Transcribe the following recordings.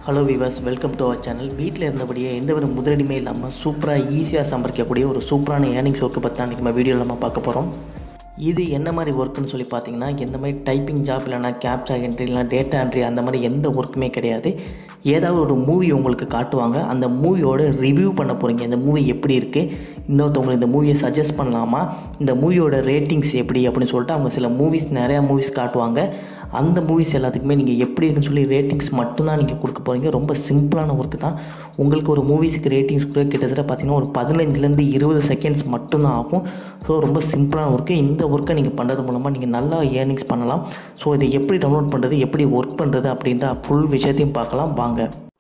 hello viewers welcome to our channel வீட்டில் இருந்தபடியே எந்த ஒரு முதலீடுமே இல்லாமல் சூப்பராக ஈஸியாக சம்பாதிக்கக்கூடிய ஒரு சூப்பரான ஏர்னிங்ஸ் ஒர்க்கு பற்றி தான் நம்ம வீடியோவில் நம்ம பார்க்க போகிறோம் இது என்ன மாதிரி ஒர்க்குன்னு சொல்லி பார்த்தீங்கன்னா எந்த மாதிரி டைப்பிங் ஜாப் இல்லைனா கேப்சா என்ட்ரி இல்லைனா டேட்டா என்ட்ரி அந்த மாதிரி எந்த ஒர்க்குமே கிடையாது ஏதாவது ஒரு மூவி உங்களுக்கு காட்டுவாங்க அந்த மூவியோட ரிவ்யூ பண்ண போகிறீங்க இந்த மூவி எப்படி இருக்குது இன்னொருத்தவங்களுக்கு இந்த மூவியை சஜஸ்ட் பண்ணலாமா இந்த மூவியோட ரேட்டிங்ஸ் எப்படி அப்படின்னு சொல்லிட்டு அவங்க சில மூவிஸ் நிறையா மூவிஸ் காட்டுவாங்க அந்த மூவிஸ் எல்லாத்துக்குமே நீங்கள் எப்படி இருக்குன்னு சொல்லி ரேட்டிங்ஸ் மட்டும்தான் நீங்கள் கொடுக்க போகிறீங்க ரொம்ப சிம்பிளான ஒர்க்கு தான் உங்களுக்கு ஒரு மூவிஸுக்கு ரேட்டிங்ஸ் கூட கிட்டத்தட்ட பார்த்தீங்கன்னா ஒரு பதினஞ்சுலேருந்து இருபது செகண்ட்ஸ் மட்டும்தான் ஆகும் ஸோ ரொம்ப சிம்பிளான ஒர்க்கு இந்த ஒர்க்கை நீங்கள் பண்ணுறது மூலமாக நீங்கள் நல்லா ஏர்னிங்ஸ் பண்ணலாம் ஸோ இதை எப்படி டவுன்லோட் பண்ணுறது எப்படி ஒர்க் பண்ணுறது அப்படின்ற ஃபுல் விஷயத்தையும் பார்க்கலாம் வாங்க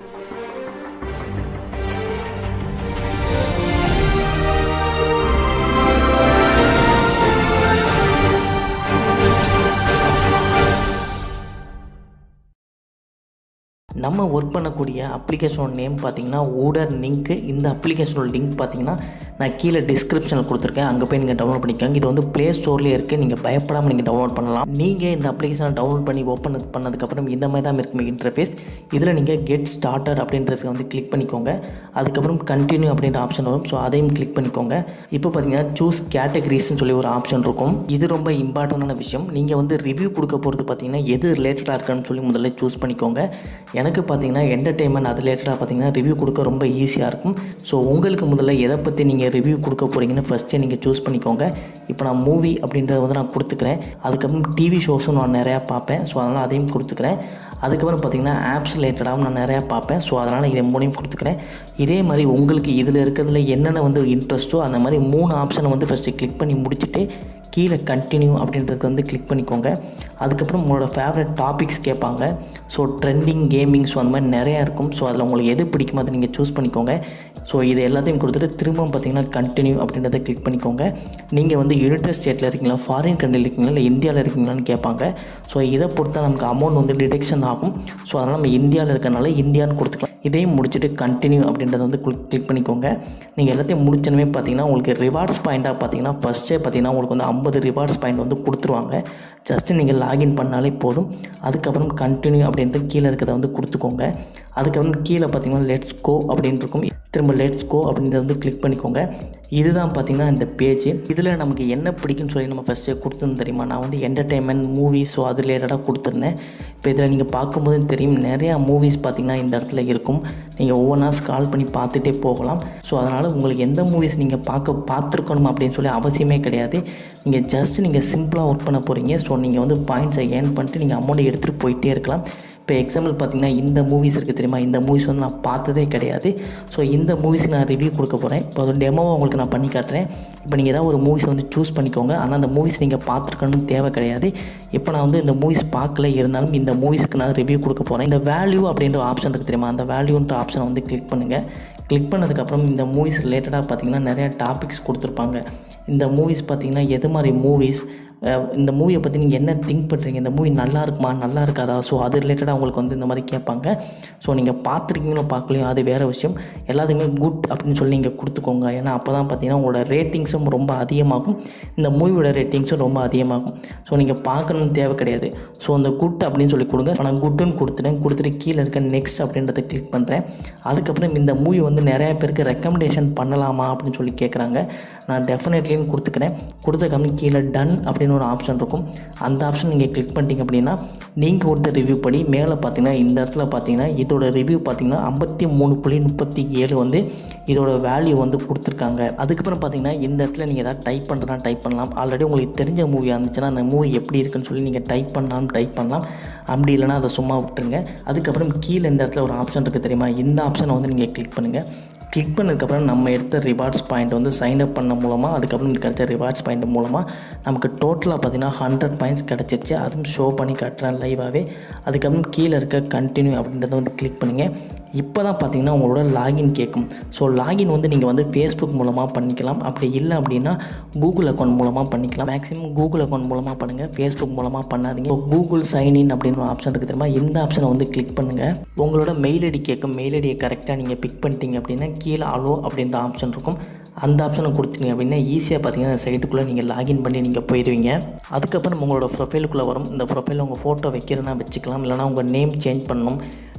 நம்ம ஒர்க் பண்ணக்கூடிய அப்ளிகேஷனோட நேம் பார்த்தீங்கன்னா ஊடர் லிங்க்கு இந்த அப்ளிகேஷனோட லிங்க் பார்த்தீங்கன்னா நான் கீழே டிஸ்கிரிப்ஷனில் கொடுத்துருக்கேன் அங்கே போய் நீங்கள் டவுன்லோட் பண்ணிக்கோங்க இது வந்து ப்ளே ஸ்டோர்லேயே இருக்குது நீங்கள் பயப்படாமல் நீங்கள் டவுன்லோட் பண்ணலாம் நீங்கள் இந்த அப்ளிகேஷனை டவுன்லோட் பண்ணி ஓப்பன் பண்ணதுக்கப்புறம் இந்த மாதிரி தான் இருக்கும் இன்டர்ஃபேஸ் இதில் நீங்கள் கெட் ஸ்டார்டர் அப்படின்றதுக்கு வந்து கிளிக் பண்ணிக்கோங்க அதுக்கப்புறம் கண்டினியூ அப்படின்ற ஆப்ஷன் வரும் ஸோ அதையும் கிளிக் பண்ணிக்கோங்க இப்போ பார்த்தீங்கன்னா சூஸ் கேட்டகரிஸ்னு சொல்லி ஒரு ஆப்ஷன் இருக்கும் இது ரொம்ப இம்பார்ட்டண்டான விஷயம் நீங்கள் வந்து ரிவ்யூ கொடுக்க போகிறது பார்த்தீங்கன்னா எது ரிலேட்டடாக இருக்குன்னு சொல்லி முதல்ல சூஸ் பண்ணிக்கோங்க எனக்கு பார்த்தீங்கன்னா என்டர்டெயின்மெண்ட் அது ரிலேட்டடாக பார்த்தீங்கன்னா ரிவ்யூ கொடுக்க ரொம்ப ஈஸியாக இருக்கும் ஸோ உங்களுக்கு முதல்ல எதை பற்றி நீங்கள் ரிவ்யூ கொடுக்க போகிறீங்கன்னு ஃபஸ்ட்டே நீங்கள் சூஸ் பண்ணிக்கோங்க இப்போ நான் மூவி அப்படின்றத வந்து நான் கொடுத்துக்கிறேன் அதுக்கப்புறம் டிவி ஷோஸும் நான் நிறையா பார்ப்பேன் ஸோ அதனால் அதையும் கொடுத்துக்கிறேன் அதுக்கப்புறம் பார்த்திங்கன்னா ஆப்ஸ் ரிலேட்டடாகவும் நான் நிறையா பார்ப்பேன் ஸோ அதனால் இதை மூணையும் கொடுத்துக்கிறேன் இதே மாதிரி உங்களுக்கு இதில் இருக்கிறதுல என்னென்ன வந்து இன்ட்ரெஸ்ட்டோ அந்த மாதிரி மூணு ஆப்ஷனை வந்து ஃபஸ்ட்டு கிளிக் பண்ணி முடிச்சுட்டு கீழே கண்டினியூ அப்படின்றது வந்து கிளிக் பண்ணிக்கோங்க அதுக்கப்புறம் உங்களோட ஃபேவரட் டாபிக்ஸ் கேட்பாங்க ஸோ ட்ரெண்டிங் கேமிங் ஸோ அந்த மாதிரி நிறையா இருக்கும் ஸோ அதில் உங்களுக்கு எது பிடிக்குமோ அதை நீங்கள் சூஸ் பண்ணிக்கோங்க ஸோ இது எல்லாத்தையும் கொடுத்துட்டு திரும்பவும் பார்த்தீங்கன்னா கண்டினியூ அப்படின்றத கிளிக் பண்ணிக்கோங்க நீங்கள் வந்து யுனைடெட் ஸ்டேட்டில் இருக்கீங்களா ஃபாரின் கண்ட்ரியில் இருக்கீங்களா இல்லை இந்தியாவில் இருக்கீங்களான்னு கேட்பாங்க ஸோ இதை பொறுத்தா நமக்கு அமௌண்ட் வந்து டிடெக்ஷன் ஆகும் ஸோ அதனால் நம்ம இந்தியாவில் இருக்கனால இந்தியான்னு கொடுத்துக்கலாம் இதையும் முடிச்சுட்டு கண்டினியூ அப்படின்றத வந்து கிளிக் பண்ணிக்கோங்க நீங்கள் எல்லாத்தையும் முடிச்சனுமே பார்த்தீங்கன்னா உங்களுக்கு ரிவார்ட்ஸ் பாயிண்ட்டாக பார்த்தீங்கன்னா ஃபஸ்ட்டே பார்த்தீங்கன்னா உங்களுக்கு வந்து ஐம்பது ரிவார்ட்ஸ் பாயிண்ட் வந்து கொடுத்துருவாங்க ஜஸ்ட்டு நீங்கள் லாகின் பண்ணாலே போதும் அதுக்கப்புறம் கண்டினியூ அப்படின்ட்டு கீழே இருக்கிறத வந்து கொடுத்துக்கோங்க அதுக்கப்புறம் கீழே பார்த்தீங்கன்னா லெட்ஸ் கோ அப்படின்னு இருக்கும் திரும்ப லெட்ஸ் கோ அப்படின்றத வந்து கிளிக் பண்ணிக்கோங்க இதுதான் பார்த்திங்கன்னா இந்த பேஜ் இதில் நமக்கு என்ன பிடிக்குன்னு சொல்லி நம்ம ஃபஸ்ட்டு கொடுத்துருந்தோம் தெரியுமா நான் வந்து என்டர்டெயின்மெண்ட் மூவிஸ் ஸோ அது ரிலேட்டடாக கொடுத்துருந்தேன் இப்போ இதில் நீங்கள் பார்க்கும்போது தெரியும் நிறையா மூவிஸ் பார்த்திங்கன்னா இந்த இடத்துல இருக்கும் நீங்கள் ஒவ்வொன்றா ஸ்கால் பண்ணி பார்த்துட்டே போகலாம் ஸோ அதனால் உங்களுக்கு எந்த மூவிஸ் நீங்கள் பார்க்க பார்த்துருக்கணும் அப்படின்னு சொல்லி அவசியமே கிடையாது நீங்கள் ஜஸ்ட் நீங்கள் சிம்பிளாக ஒர்க் பண்ண போகிறீங்க ஸோ நீங்கள் வந்து பாயிண்ட்ஸை ஏர்ன் பண்ணிட்டு நீங்கள் அமௌண்ட்டை எடுத்துகிட்டு போயிட்டே இருக்கலாம் இப்போ எக்ஸாம்பிள் பார்த்தீங்கன்னா இந்த மூவிஸ் இருக்குது தெரியுமா இந்த மூவிஸ் வந்து நான் பார்த்ததே கிடையாது ஸோ இந்த மூவிஸ்க்கு நான் ரிவ்யூ கொடுக்க போகிறேன் இப்போ அது டெமோவை உங்களுக்கு நான் பண்ணி காட்டுறேன் இப்போ நீங்கள் ஏதாவது ஒரு மூவிஸ் வந்து சூஸ் பண்ணிக்கோங்க ஆனால் அந்த மூவிஸ் நீங்கள் பார்த்துருக்கணும்னு தேவை கிடையாது இப்போ நான் வந்து இந்த மூவிஸ் பார்க்கல இருந்தாலும் இந்த மூவிஸ்க்கு நான் ரிவ்யூ கொடுக்க போகிறேன் இந்த வேல்யூ அப்படின்ற ஆப்ஷன் இருக்குது தெரியுமா அந்த வேல்யூன்ற ஆப்ஷனை வந்து கிளிக் பண்ணுங்கள் கிளிக் பண்ணதுக்கப்புறம் இந்த மூவிஸ் ரிலேட்டடாக பார்த்தீங்கன்னா நிறையா டாபிக்ஸ் கொடுத்துருப்பாங்க இந்த மூவிஸ் பார்த்திங்கன்னா எது மாதிரி மூவிஸ் இந்த மூவியை பற்றி நீங்கள் என்ன திங்க் பண்ணுறீங்க இந்த மூவி நல்லா இருக்குமா நல்லா இருக்காதா ஸோ அது ரிலேட்டடாக உங்களுக்கு வந்து இந்த மாதிரி கேட்பாங்க ஸோ நீங்கள் பார்த்துருக்கீங்களோ பார்க்கலையோ அது வேறு விஷயம் எல்லாத்துக்குமே குட் அப்படின்னு சொல்லி நீங்கள் கொடுத்துக்கோங்க ஏன்னா அப்போ தான் பார்த்தீங்கன்னா உங்களோட ரேட்டிங்ஸும் ரொம்ப அதிகமாகும் இந்த மூவியோட ரேட்டிங்ஸும் ரொம்ப அதிகமாகும் ஸோ நீங்கள் பார்க்கணும்னு தேவை கிடையாது ஸோ அந்த குட் அப்படின்னு சொல்லி கொடுங்க நான் குட்டுன்னு கொடுத்துட்டேன் கொடுத்துட்டு கீழே இருக்க நெக்ஸ்ட் அப்படின்றத கிளிக் பண்ணுறேன் அதுக்கப்புறம் இந்த மூவி வந்து நிறையா பேருக்கு ரெக்கமெண்டேஷன் பண்ணலாமா அப்படின்னு சொல்லி கேட்குறாங்க நான் டெஃபினெட்லின்னு கொடுத்துக்கிறேன் கொடுத்ததுக்கப்புறம் கீழே டன் அப்படின்னு ஒரு ஆப்ஷன் இருக்கும் அந்த ஆப்ஷன் நீங்கள் கிளிக் பண்ணிட்டீங்க அப்படின்னா நீங்கள் கொடுத்த ரிவ்யூ படி மேலே பார்த்தீங்கன்னா இந்த இடத்துல பார்த்தீங்கன்னா இதோட ரிவ்யூ பார்த்தீங்கன்னா ஐம்பத்தி மூணு புள்ளி முப்பத்தி ஏழு வந்து இதோட வேல்யூ வந்து கொடுத்துருக்காங்க அதுக்கப்புறம் பார்த்தீங்கன்னா இந்த இடத்துல நீங்கள் எதாவது டைப் பண்ணுறா டைப் பண்ணலாம் ஆல்ரெடி உங்களுக்கு தெரிஞ்ச மூவியாக இருந்துச்சுன்னா அந்த மூவி எப்படி இருக்குன்னு சொல்லி நீங்கள் டைப் பண்ணாலும் டைப் பண்ணலாம் அப்படி இல்லைனா அதை சும்மா விட்டுருங்க அதுக்கப்புறம் கீழே இந்த இடத்துல ஒரு ஆப்ஷன் இருக்குது தெரியுமா இந்த ஆப்ஷனை வந்து நீங்கள் கிளிக் பண்ணுங்கள் கிளிக் பண்ணதுக்கப்புறம் நம்ம எடுத்த ரிவார்ட்ஸ் பாயிண்ட் வந்து சைன் அப் பண்ண மூலமாக அதுக்கப்புறம் கிடைச்ச ரிவார்ட்ஸ் பாயிண்ட் மூலமாக நமக்கு டோட்டலாக பார்த்தீங்கன்னா ஹண்ட்ரட் பாயிண்ட்ஸ் கிடச்சிருச்சு அதுவும் ஷோ பண்ணி காட்டுறேன் லைவாகவே அதுக்கப்புறம் கீழே இருக்க கண்டினியூ அப்படின்றத வந்து கிளிக் பண்ணுங்கள் இப்போ தான் பார்த்தீங்கன்னா உங்களோட லாகின் கேட்கும் ஸோ லாகின் வந்து நீங்கள் வந்து ஃபேஸ்புக் மூலமாக பண்ணிக்கலாம் அப்படி இல்லை அப்படின்னா கூகுள் அக்கௌண்ட் மூலமாக பண்ணிக்கலாம் மேக்ஸிமம் கூகுள் அக்கௌண்ட் மூலமாக பண்ணுங்கள் ஃபேஸ்புக் மூலமாக பண்ணாதீங்க கூகுள் சைன்இன் அப்படின்னு ஒரு ஆப்ஷன் இருக்குது தெரியுமா இந்த ஆப்ஷனை வந்து கிளிக் பண்ணுங்கள் உங்களோட மெயில் ஐடி கேட்கும் மெயில் ஐடியை கரெக்டாக நீங்கள் பிக் பண்ணிட்டீங்க அப்படின்னா கீழே அலோ அப்படின்ற ஆப்ஷன் இருக்கும் அந்த ஆப்ஷனை கொடுத்தீங்க அப்படின்னா ஈஸியாக பார்த்தீங்கன்னா அந்த சைட்டுக்குள்ளே நீங்கள் லாகின் பண்ணி நீங்கள் போயிடுவீங்க அதுக்கப்புறம் உங்களோட ப்ரொஃபைலுக்குள்ளே வரும் இந்த ப்ரொஃபைலில் உங்கள் ஃபோட்டோ வைக்கிறதுனா வச்சுக்கலாம் இல்லைனா உங்கள் நேம் சேஞ்ச் பண்ணணும்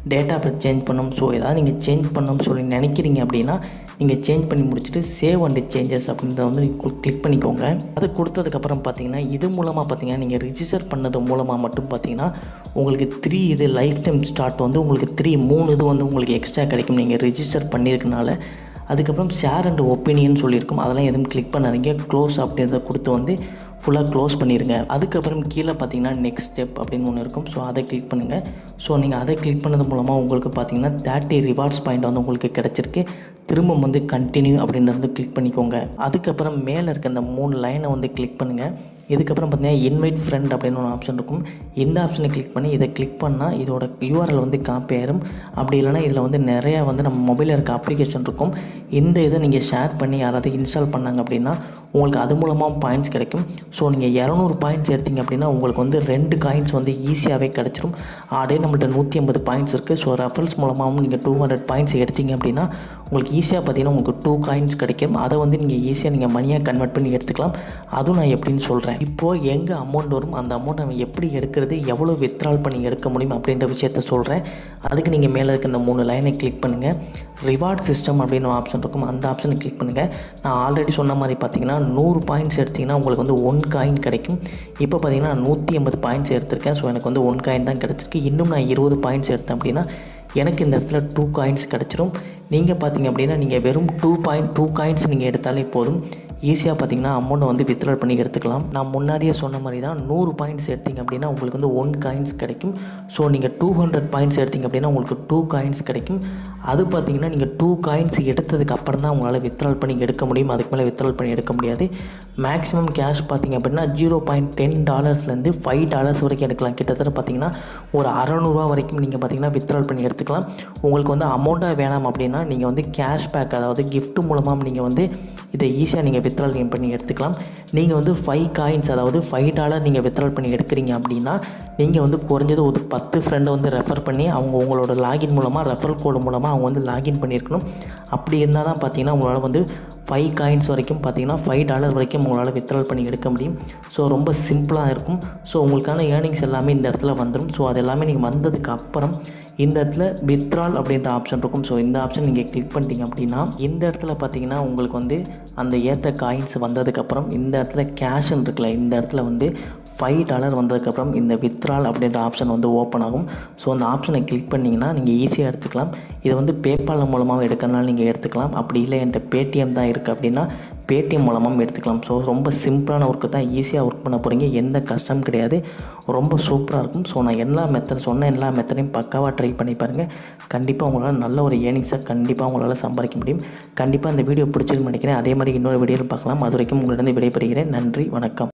டேட்டா பேஸ் சேஞ்ச் பண்ணணும் ஸோ ஏதாவது நீங்கள் சேஞ்ச் பண்ணணும்னு சொல்லி நினைக்கிறீங்க அப்படின்னா நீங்கள் சேஞ்ச் பண்ணி முடிச்சுட்டு சேவ் அண்ட் சேஞ்சஸ் அப்படின்றத வந்து நீங்கள் கிளிக் பண்ணிக்கோங்க அது கொடுத்ததுக்கப்புறம் பார்த்தீங்கன்னா இது மூலமாக பார்த்தீங்கன்னா நீங்கள் ரிஜிஸ்டர் பண்ணது மூலமாக மட்டும் பார்த்தீங்கன்னா உங்களுக்கு த்ரீ இது லைஃப் டைம் ஸ்டார்ட் வந்து உங்களுக்கு த்ரீ மூணு இது வந்து உங்களுக்கு எக்ஸ்ட்ரா கிடைக்கும் நீங்கள் ரிஜிஸ்டர் பண்ணியிருக்கனால அதுக்கப்புறம் ஷேர் அண்ட் ஒப்பீனியன் சொல்லியிருக்கும் அதெல்லாம் எதுவும் கிளிக் பண்ணாதீங்க க்ளோஸ் அப்படின்றத கொடுத்து வந்து ஃபுல்லாக க்ளோஸ் பண்ணிடுங்க அதுக்கப்புறம் கீழே பார்த்தீங்கன்னா நெக்ஸ்ட் ஸ்டெப் அப்படின்னு ஒன்று இருக்கும் ஸோ அதை கிளிக் பண்ணுங்கள் ஸோ நீங்கள் அதை கிளிக் பண்ணது மூலமாக உங்களுக்கு பார்த்தீங்கன்னா தேர்ட்டி ரிவார்ட்ஸ் பாயிண்ட் வந்து உங்களுக்கு கிடச்சிருக்கு திரும்ப வந்து கண்டினியூ அப்படின்றத வந்து கிளிக் பண்ணிக்கோங்க அதுக்கப்புறம் மேலே இருக்க இந்த மூணு லைனை வந்து கிளிக் பண்ணுங்கள் இதுக்கப்புறம் பார்த்தீங்கன்னா இன்வைட் ஃப்ரெண்ட் அப்படின்னு ஒரு ஆப்ஷன் இருக்கும் இந்த ஆப்ஷனை கிளிக் பண்ணி இதை கிளிக் பண்ணால் இதோட யூஆர்எல் வந்து காப்பி ஆயிரும் அப்படி இல்லைனா இதில் வந்து நிறையா வந்து நம்ம மொபைலில் இருக்க அப்ளிகேஷன் இருக்கும் இந்த இதை நீங்கள் ஷேர் பண்ணி யாராவது இன்ஸ்டால் பண்ணாங்க அப்படின்னா உங்களுக்கு அது மூலமாக பாயிண்ட்ஸ் கிடைக்கும் ஸோ நீங்கள் இரநூறு பாயிண்ட்ஸ் எடுத்தீங்க அப்படின்னா உங்களுக்கு வந்து ரெண்டு காயின்ஸ் வந்து ஈஸியாகவே கிடச்சிரும் ஆடே நம்மள்ட்ட நூற்றி ஐம்பது பாயிண்ட்ஸ் இருக்குது ஸோ ரெஃபரன்ஸ் மூலமாகவும் நீங்கள் டூ ஹண்ட்ரட் பாயிண்ட்ஸ் எடுத்தீங்க அப்படின்னா உங்களுக்கு ஈஸியாக பார்த்தீங்கன்னா உங்களுக்கு டூ காயின்ஸ் கிடைக்கும் அதை வந்து நீங்கள் ஈஸியாக நீங்கள் மணியாக கன்வெர்ட் பண்ணி எடுத்துக்கலாம் அதுவும் நான் எப்படின்னு சொல்கிறேன் இப்போது எங்கே அமௌண்ட் வரும் அந்த அமௌண்ட் நம்ம எப்படி எடுக்கிறது எவ்வளோ வித்ட்ரால் பண்ணி எடுக்க முடியும் அப்படின்ற விஷயத்த சொல்கிறேன் அதுக்கு நீங்கள் மேலே இருக்க இந்த மூணு லைனை கிளிக் பண்ணுங்கள் ரிவார்ட் சிஸ்டம் அப்படின்னு ஒரு ஆப்ஷன் இருக்கும் அந்த ஆப்ஷனை கிளிக் பண்ணுங்கள் நான் ஆல்ரெடி சொன்ன மாதிரி பார்த்தீங்கன்னா நூறு பாயிண்ட்ஸ் எடுத்திங்கன்னா உங்களுக்கு வந்து ஒன் காயின் கிடைக்கும் இப்போ பார்த்தீங்கன்னா நான் நூற்றி ஐம்பது பாயிண்ட்ஸ் எடுத்திருக்கேன் ஸோ எனக்கு வந்து ஒன் காயின் தான் கிடச்சிருக்கு இன்னும் நான் இருபது பாயிண்ட்ஸ் எடுத்தேன் அப்படின்னா எனக்கு இந்த இடத்துல டூ காயின்ஸ் கிடச்சிரும் நீங்கள் பார்த்தீங்க அப்படின்னா நீங்கள் வெறும் டூ பாயிண்ட் டூ காயின்ஸ் நீங்கள் எடுத்தாலே போதும் ஈஸியாக பார்த்தீங்கன்னா அமௌண்ட்டை வந்து வித்ட்ரா பண்ணி எடுத்துக்கலாம் நான் முன்னாடியே சொன்ன மாதிரி தான் நூறு பாயிண்ட்ஸ் எடுத்தீங்க அப்படின்னா உங்களுக்கு வந்து ஒன் காயின்ஸ் கிடைக்கும் ஸோ நீங்கள் டூ ஹண்ட்ரட் பாயிண்ட்ஸ் எடுத்தீங்க அப்படின்னா உங்களுக்கு டூ காயின்ஸ் கிடைக்கும் அது பார்த்தீங்கன்னா நீங்கள் டூ காயின்ஸ் எடுத்ததுக்கு அப்புறம் தான் உங்களால் வித்ட்ரால் பண்ணி எடுக்க முடியும் அதுக்கு மேலே வித்ட்ரால் பண்ணி எடுக்க முடியாது மேக்ஸிமம் கேஷ் பார்த்தீங்க அப்படின்னா ஜீரோ பாயிண்ட் டென் டாலர்ஸ்லேருந்து ஃபைவ் டாலர்ஸ் வரைக்கும் எடுக்கலாம் கிட்டத்தட்ட பார்த்தீங்கன்னா ஒரு அறநூறுவா வரைக்கும் நீங்கள் பார்த்தீங்கன்னா வித்ட்ரால் பண்ணி எடுத்துக்கலாம் உங்களுக்கு வந்து அமௌண்ட்டாக வேணாம் அப்படின்னா நீங்கள் வந்து கேஷ்பேக் அதாவது gift மூலமாக நீங்கள் வந்து இதை ஈஸியாக நீங்கள் வித்ட்ரால் பண்ணி எடுத்துக்கலாம் நீங்கள் வந்து ஃபைவ் காயின்ஸ் அதாவது ஃபைவ் டாலர் நீங்கள் வித்ட்ரால் பண்ணி எடுக்கிறீங்க அப்படின்னா நீங்கள் வந்து குறைஞ்சது ஒரு பத்து ஃப்ரெண்டை வந்து ரெஃபர் பண்ணி அவங்க உங்களோட லாகின் மூலமாக ரெஃபர் கோடு மூலமாக அவங்க வந்து லாகின் பண்ணியிருக்கணும் அப்படி இருந்தால் தான் பார்த்தீங்கன்னா உங்களால் வந்து ஃபைவ் காயின்ஸ் வரைக்கும் பார்த்தீங்கன்னா ஃபைவ் டாலர் வரைக்கும் உங்களால் வித்ட்ரால் பண்ணி எடுக்க முடியும் ஸோ ரொம்ப சிம்பிளாக இருக்கும் ஸோ உங்களுக்கான ஏர்னிங்ஸ் எல்லாமே இந்த இடத்துல வந்துடும் ஸோ அது எல்லாமே நீங்கள் வந்ததுக்கு அப்புறம் இந்த இடத்துல வித்ட்ரால் அப்படின்ற ஆப்ஷன் இருக்கும் ஸோ இந்த ஆப்ஷன் நீங்கள் கிளிக் பண்ணிட்டீங்க அப்படின்னா இந்த இடத்துல பார்த்தீங்கன்னா உங்களுக்கு வந்து அந்த ஏற்ற காயின்ஸ் வந்ததுக்கப்புறம் இந்த இடத்துல கேஷ்ன்னு இருக்குல்ல இந்த இடத்துல வந்து ஃபைவ் டாலர் வந்ததுக்கப்புறம் இந்த வித்ரால் அப்படின்ற ஆப்ஷன் வந்து ஓப்பன் ஆகும் ஸோ அந்த ஆப்ஷனை கிளிக் பண்ணிங்கன்னா நீங்கள் ஈஸியாக எடுத்துக்கலாம் இதை வந்து பேபால் மூலமாக எடுக்கிறனால நீங்கள் எடுத்துக்கலாம் அப்படி இல்லை என்கிட்ட பேடிஎம் தான் இருக்குது அப்படின்னா பேடிஎம் மூலமாக எடுத்துக்கலாம் ஸோ ரொம்ப சிம்பிளான ஒர்க்கு தான் ஈஸியாக ஒர்க் பண்ண போகிறீங்க எந்த கஷ்டம் கிடையாது ரொம்ப சூப்பராக இருக்கும் ஸோ நான் எல்லா மெத்தட் சொன்ன எல்லா மெத்தடையும் பக்காவாக ட்ரை பண்ணி பாருங்கள் கண்டிப்பாக உங்களால் நல்ல ஒரு ஏர்னிங்ஸை கண்டிப்பாக உங்களால் சம்பாதிக்க முடியும் கண்டிப்பாக இந்த வீடியோ பிடிச்சிருக்குன்னு நினைக்கிறேன் அதே மாதிரி இன்னொரு வீடியோவில் பார்க்கலாம் அது வரைக்கும் உங்களிடம் விடைபெறுகிறேன் நன்றி வணக்கம்